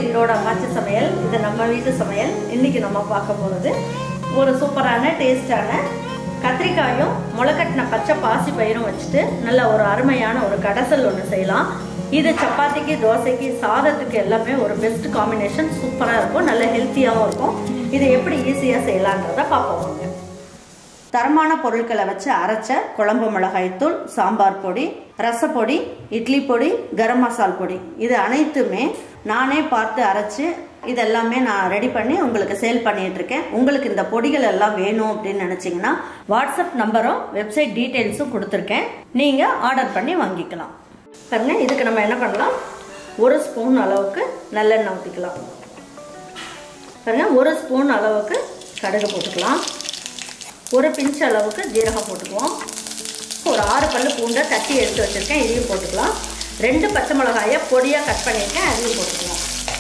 ஈரோட அம்மாச்சி சமையல் இது நம்ம வீட்டு சமையல் இன்னைக்கு நம்ம பார்க்க போகிறது ஒரு சூப்பரான டேஸ்டான கத்திரிக்காயும் முளைக்கட்டின பச்சை பாசி பயிரும் வச்சுட்டு நல்ல ஒரு அருமையான ஒரு கடைசல் ஒன்று செய்யலாம் இது சப்பாத்திக்கு தோசைக்கு சாதத்துக்கு எல்லாமே ஒரு பெஸ்ட் காம்பினேஷன் சூப்பராக இருக்கும் நல்ல ஹெல்த்தியாகவும் இருக்கும் இதை எப்படி ஈஸியாக செய்யலான்றதை பார்ப்போம் வாங்க. தரமான பொருட்களை வச்சு அரைச்ச குழம்பு மிளகாய்த்தூள் சாம்பார் பொடி ரசப்பொடி இட்லி பொடி கரம் மசால் பொடி இது அனைத்துமே நானே பார்த்து அரைச்சு இதெல்லாமே நான் ரெடி பண்ணி உங்களுக்கு சேல் பண்ணிட்டு இருக்கேன் உங்களுக்கு இந்த பொடிகள் எல்லாம் வேணும் அப்படின்னு நினைச்சீங்கன்னா வாட்ஸ்அப் நம்பரும் வெப்சைட் டீட்டெயில்ஸும் கொடுத்துருக்கேன் நீங்க ஆர்டர் பண்ணி வாங்கிக்கலாம் பாருங்க இதுக்கு நம்ம என்ன பண்ணலாம் ஒரு ஸ்பூன் அளவுக்கு நல்லெண்ணெய் ஊற்றிக்கலாம் பாருங்க ஒரு ஸ்பூன் அளவுக்கு கடுகு போட்டுக்கலாம் ஒரு பிஞ்ச் அளவுக்கு ஜீரகம் போட்டுக்குவோம் ஒரு ஆறு பல்லு பூண்டை தட்டி எடுத்து வச்சுருக்கேன் இதையும் போட்டுக்கலாம் ரெண்டு பச்சை மிளகாயை பொடியாக கட் பண்ணியிருக்கேன் அதையும் போட்டுக்கலாம்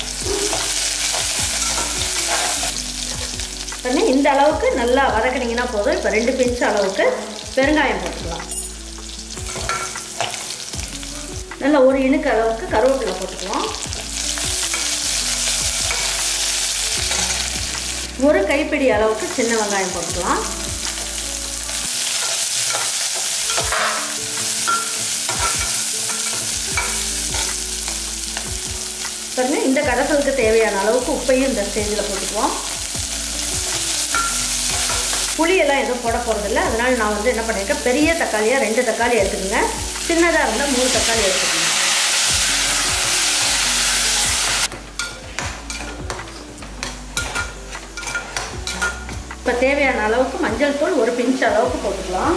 பண்ணி இந்த அளவுக்கு நல்லா வதக்குனீங்கன்னா போதும் இப்போ ரெண்டு பிஞ்ச் அளவுக்கு பெருங்காயம் போட்டுக்கலாம் நல்லா ஒரு இணுக்கு அளவுக்கு கருவேப்பிலை போட்டுக்கலாம் ஒரு கைப்பிடி அளவுக்கு சின்ன வெங்காயம் போட்டுக்கலாம் பாருங்க இந்த கடைசலுக்கு தேவையான அளவுக்கு உப்பையும் இந்த ஸ்டேஜில் போட்டுக்குவோம் புளியெல்லாம் எதுவும் போட போகிறதில்ல அதனால் நான் வந்து என்ன பண்ணியிருக்கேன் பெரிய தக்காளியாக ரெண்டு தக்காளி எடுத்துக்கோங்க சின்னதாக இருந்தால் மூணு தக்காளி எடுத்துக்கோங்க இப்போ தேவையான அளவுக்கு மஞ்சள் தூள் ஒரு பிஞ்ச் அளவுக்கு போட்டுக்கலாம்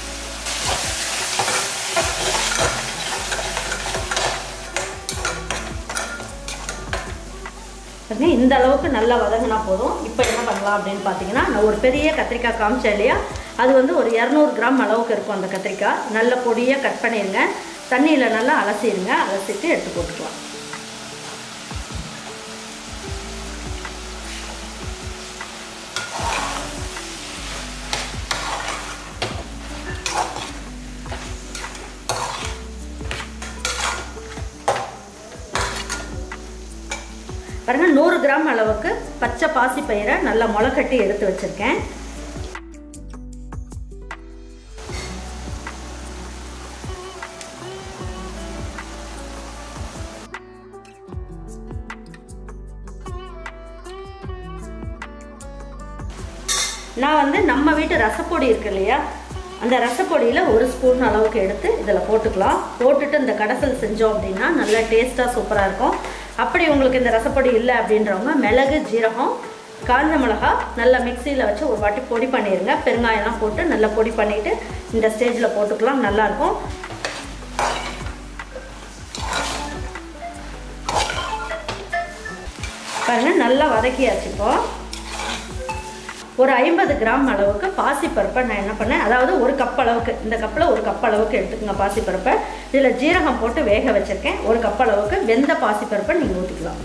பாருங்க இந்த அளவுக்கு நல்லா வதங்கினா போதும் இப்போ என்ன பண்ணலாம் அப்படின்னு பார்த்தீங்கன்னா நான் ஒரு பெரிய கத்திரிக்காய் காமிச்சேன் இல்லையா அது வந்து ஒரு இரநூறு கிராம் அளவுக்கு இருக்கும் அந்த கத்திரிக்காய் நல்ல பொடியாக கட் பண்ணிடுங்க தண்ணியில் நல்லா அலசிடுங்க அலசிட்டு எடுத்து போட்டுக்கலாம் பாருங்க நூறு கிராம் அளவுக்கு பச்சை பாசி பயிரை நல்லா முளைக்கட்டி எடுத்து வச்சிருக்கேன் நான் வந்து நம்ம வீட்டு ரசப்பொடி இருக்கு இல்லையா அந்த ரசப்பொடியில் ஒரு ஸ்பூன் அளவுக்கு எடுத்து இதில் போட்டுக்கலாம் போட்டுட்டு இந்த கடைசல் செஞ்சோம் அப்படின்னா நல்லா டேஸ்ட்டாக சூப்பராக இருக்கும் அப்படி உங்களுக்கு இந்த ரசப்பொடி இல்லை அப்படின்றவங்க மிளகு ஜீரகம் காஞ்ச மிளகா நல்லா மிக்சியில் வச்சு ஒரு வாட்டி பொடி பண்ணிடுங்க பெருங்காயம்லாம் போட்டு நல்லா பொடி பண்ணிவிட்டு இந்த ஸ்டேஜில் போட்டுக்கலாம் நல்லாயிருக்கும் பாருங்கள் நல்லா வதக்கியாச்சு இப்போ ஒரு ஐம்பது கிராம் அளவுக்கு பாசிப்பருப்பை நான் என்ன பண்ணேன் அதாவது ஒரு கப் அளவுக்கு இந்த கப்பில் ஒரு கப் அளவுக்கு எடுத்துக்கோங்க பாசிப்பருப்பை இதில் ஜீரகம் போட்டு வேக வச்சுருக்கேன் ஒரு கப் அளவுக்கு வெந்த பாசிப்பருப்பை நீங்கள் ஊற்றிக்கலாம்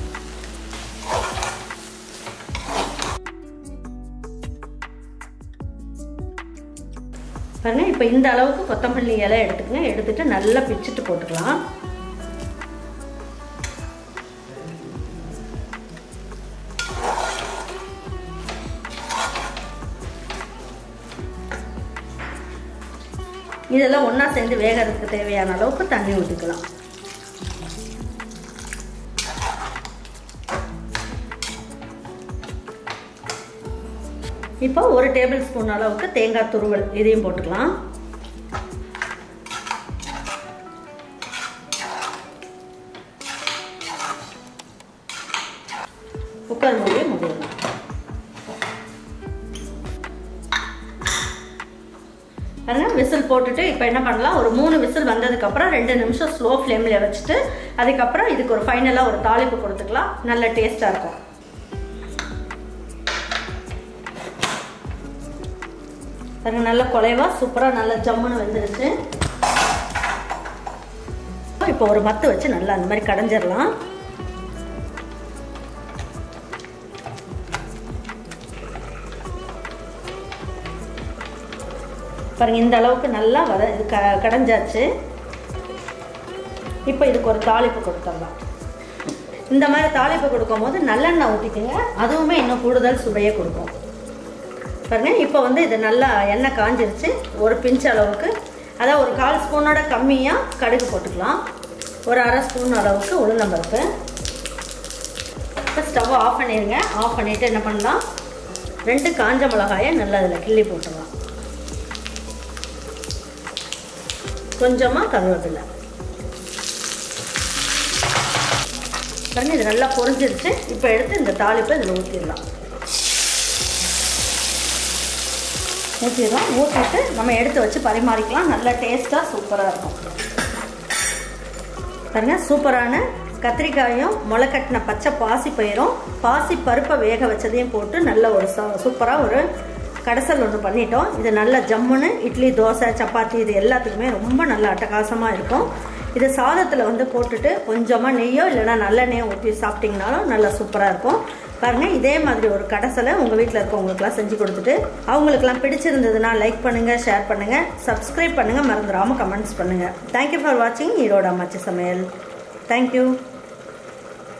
பாருங்க இப்போ இந்த அளவுக்கு கொத்தமல்லி இலை எடுத்துக்கங்க எடுத்துட்டு நல்லா பிச்சுட்டு போட்டுக்கலாம் இதெல்லாம் ஒன்றா சேர்ந்து வேகிறதுக்கு தேவையான அளவுக்கு தண்ணி ஊற்றிக்கலாம் இப்போ ஒரு டேபிள் ஸ்பூன் அளவுக்கு தேங்காய் துருவல் இதையும் போட்டுக்கலாம் குக்கர் மூடியை மூடிடலாம் பாருங்க விசில் போட்டுட்டு இப்போ என்ன பண்ணலாம் ஒரு மூணு விசில் வந்ததுக்கப்புறம் ரெண்டு நிமிஷம் ஸ்லோ ஃப்ளேமில் வச்சுட்டு அதுக்கப்புறம் இதுக்கு ஒரு ஃபைனலாக ஒரு தாளிப்பு கொடுத்துக்கலாம் நல்ல டேஸ்ட்டாக இருக்கும் பாருங்க நல்ல குலைவா சூப்பராக நல்ல ஜம்முன்னு வெந்துருச்சு இப்போ ஒரு மத்து வச்சு நல்லா அந்த மாதிரி கடைஞ்சிடலாம் பாருங்க இந்த அளவுக்கு நல்லா வத இது க கடைஞ்சாச்சு இப்போ இதுக்கு ஒரு தாளிப்பு கொடுத்துடலாம் இந்த மாதிரி தாளிப்பு கொடுக்கும்போது நல்லெண்ணெய் ஊற்றிக்கோங்க அதுவுமே இன்னும் கூடுதல் சுவையை கொடுக்கும் பாருங்க இப்போ வந்து இது நல்லா எண்ணெய் காஞ்சிருச்சு ஒரு பிஞ்ச் அளவுக்கு அதாவது ஒரு கால் ஸ்பூனோட கம்மியாக கடுகு போட்டுக்கலாம் ஒரு அரை ஸ்பூன் அளவுக்கு உளுந்தம்பருப்பு இப்போ ஸ்டவ் ஆஃப் பண்ணிடுங்க ஆஃப் பண்ணிவிட்டு என்ன பண்ணலாம் ரெண்டு காஞ்ச மிளகாயை நல்லா அதில் கிள்ளி போட்டுடலாம் கொஞ்சமாக கருவேப்பிலை பாருங்க இது நல்லா பொரிஞ்சிருச்சு இப்போ எடுத்து இந்த தாளிப்பை இதில் ஊற்றிடலாம் ஊற்றிடலாம் ஊற்றிட்டு நம்ம எடுத்து வச்சு பரிமாறிக்கலாம் நல்ல டேஸ்ட்டாக சூப்பராக இருக்கும் பாருங்க சூப்பரான கத்திரிக்காயும் முளைக்கட்டின பச்சை பாசி பயிரும் பாசி பருப்பை வேக வச்சதையும் போட்டு நல்ல ஒரு சூப்பராக ஒரு கடைசல் ஒன்று பண்ணிட்டோம் இது நல்ல ஜம்முன்னு இட்லி தோசை சப்பாத்தி இது எல்லாத்துக்குமே ரொம்ப நல்ல அட்டகாசமாக இருக்கும் இது சாதத்தில் வந்து போட்டுட்டு கொஞ்சமாக நெய்யோ இல்லைன்னா நல்லெண்ணெயோ ஊற்றி சாப்பிட்டிங்கனாலும் நல்லா சூப்பராக இருக்கும் பாருங்கள் இதே மாதிரி ஒரு கடைசலை உங்கள் வீட்டில் இருக்கவங்களுக்குலாம் செஞ்சு கொடுத்துட்டு அவங்களுக்குலாம் பிடிச்சிருந்ததுன்னா லைக் பண்ணுங்கள் ஷேர் பண்ணுங்கள் சப்ஸ்கிரைப் பண்ணுங்கள் மறந்துடாமல் கமெண்ட்ஸ் பண்ணுங்கள் தேங்க்யூ ஃபார் வாட்சிங் ஈரோடு அம்மாச்சி சமையல் தேங்க்யூ